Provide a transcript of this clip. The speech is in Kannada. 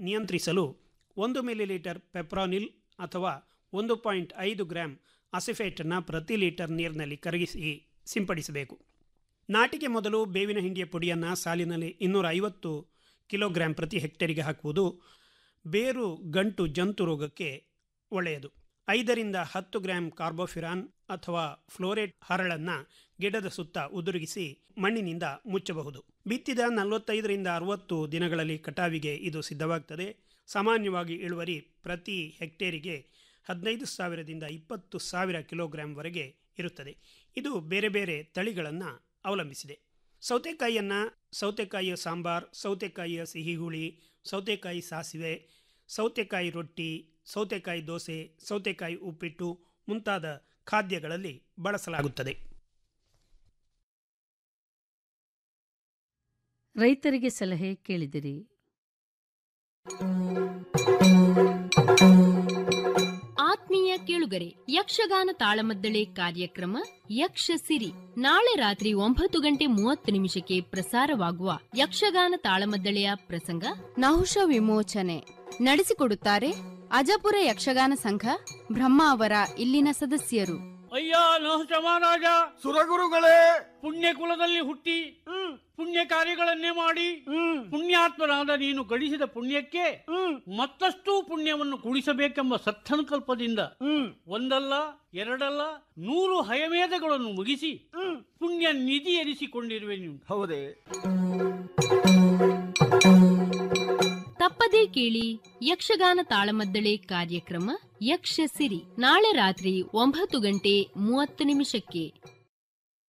ನಿಯಂತ್ರಿಸಲು ಒಂದು ಮಿಲಿಲೀಟರ್ ಪೆಪ್ರಾನಿಲ್ ಅಥವಾ ಒಂದು ಪಾಯಿಂಟ್ ಐದು ಗ್ರಾಂ ಅಸಿಫೇಟನ್ನು ಪ್ರತಿ ಲೀಟರ್ ನೀರಿನಲ್ಲಿ ಕರಗಿಸಿ ಸಿಂಪಡಿಸಬೇಕು ನಾಟಿಗೆ ಮೊದಲು ಬೇವಿನ ಹಿಂಡಿಯ ಪುಡಿಯನ್ನು ಸಾಲಿನಲ್ಲಿ ಇನ್ನೂರ ಐವತ್ತು ಕಿಲೋಗ್ರಾಂ ಪ್ರತಿ ಹೆಕ್ಟೇರಿಗೆ ಹಾಕುವುದು ಬೇರು ಗಂಟು ಜಂತು ರೋಗಕ್ಕೆ ಒಳ್ಳೆಯದು ಐದರಿಂದ ಹತ್ತು ಗ್ರಾಂ ಕಾರ್ಬೋಫಿರಾನ್ ಅಥವಾ ಫ್ಲೋರೇಟ್ ಹರಳನ್ನು ಗಿಡದ ಸುತ್ತ ಉದುರುಗಿಸಿ ಮಣ್ಣಿನಿಂದ ಮುಚ್ಚಬಹುದು ಬಿತ್ತಿದ ನಲವತ್ತೈದರಿಂದ ಅರವತ್ತು ದಿನಗಳಲ್ಲಿ ಕಟಾವಿಗೆ ಇದು ಸಿದ್ಧವಾಗ್ತದೆ ಸಾಮಾನ್ಯವಾಗಿ ಇಳುವರಿ ಪ್ರತಿ ಹೆಕ್ಟೇರಿಗೆ ಹದಿನೈದು ಸಾವಿರದಿಂದ ಇಪ್ಪತ್ತು ಸಾವಿರ ಕಿಲೋಗ್ರಾಂವರೆಗೆ ಇರುತ್ತದೆ ಇದು ಬೇರೆ ಬೇರೆ ತಳಿಗಳನ್ನು ಅವಲಂಬಿಸಿದೆ ಸೌತೆಕಾಯಿಯನ್ನು ಸೌತೆಕಾಯಿಯ ಸಾಂಬಾರ್ ಸೌತೆಕಾಯಿಯ ಸಿಹಿ ಹುಳಿ ಸೌತೆಕಾಯಿ ಸಾಸಿವೆ ಸೌತೆಕಾಯಿ ರೊಟ್ಟಿ ಸೌತೆಕಾಯಿ ದೋಸೆ ಸೌತೆಕಾಯಿ ಉಪ್ಪಿಟ್ಟು ಮುಂತಾದ ಖಾದ್ಯಗಳಲ್ಲಿ ಬಳಸಲಾಗುತ್ತದೆ ರೈತರಿಗೆ ಸಲಹೆ ಕೇಳಿದಿರಿ ಆತ್ಮೀಯ ಕೇಳುಗರೆ ಯಕ್ಷಗಾನ ತಾಳಮದ್ದಳೆ ಕಾರ್ಯಕ್ರಮ ಯಕ್ಷ ಸಿರಿ ನಾಳೆ ರಾತ್ರಿ ಒಂಬತ್ತು ಗಂಟೆ ಮೂವತ್ತು ನಿಮಿಷಕ್ಕೆ ಪ್ರಸಾರವಾಗುವ ಯಕ್ಷಗಾನ ತಾಳಮದ್ದಳೆಯ ಪ್ರಸಂಗ ನಹುಷ ವಿಮೋಚನೆ ನಡೆಸಿಕೊಡುತ್ತಾರೆ ಅಜಪುರ ಯಕ್ಷಗಾನ ಸಂಘ ಬ್ರಹ್ಮ ಅವರ ಇಲ್ಲಿನ ಸದಸ್ಯರು ಅಯ್ಯ ನಹುಷ ಮಹಾರಾಜ ಸುರಗುರುಗಳೇ ಪುಣ್ಯ ಕುಲದಲ್ಲಿ ಹುಟ್ಟಿ ಪುಣ್ಯ ಕಾರ್ಯಗಳನ್ನೇ ಮಾಡಿ ಪುಣ್ಯಾತ್ಮರಾದ ನೀನು ಗಳಿಸಿದ ಪುಣ್ಯಕ್ಕೆ ಮತ್ತಷ್ಟು ಪುಣ್ಯವನ್ನು ಕುಡಿಸಬೇಕೆಂಬ ಸತ್ಸಂಕಲ್ಪದಿಂದ ಒಂದಲ್ಲ ಎರಡಲ್ಲ ನೂರು ಹಯಮೇಧಗಳನ್ನು ಮುಗಿಸಿ ಪುಣ್ಯ ನಿಧಿ ಎನಿಸಿಕೊಂಡಿರುವೆ ನೀನು ಹೌದೇ ತಪ್ಪದೇ ಕೇಳಿ ಯಕ್ಷಗಾನ ತಾಳಮದ್ದಳೆ ಕಾರ್ಯಕ್ರಮ ಯಕ್ಷ ಸಿರಿ ನಾಳೆ ರಾತ್ರಿ ಒಂಬತ್ತು ಗಂಟೆ ಮೂವತ್ತು ನಿಮಿಷಕ್ಕೆ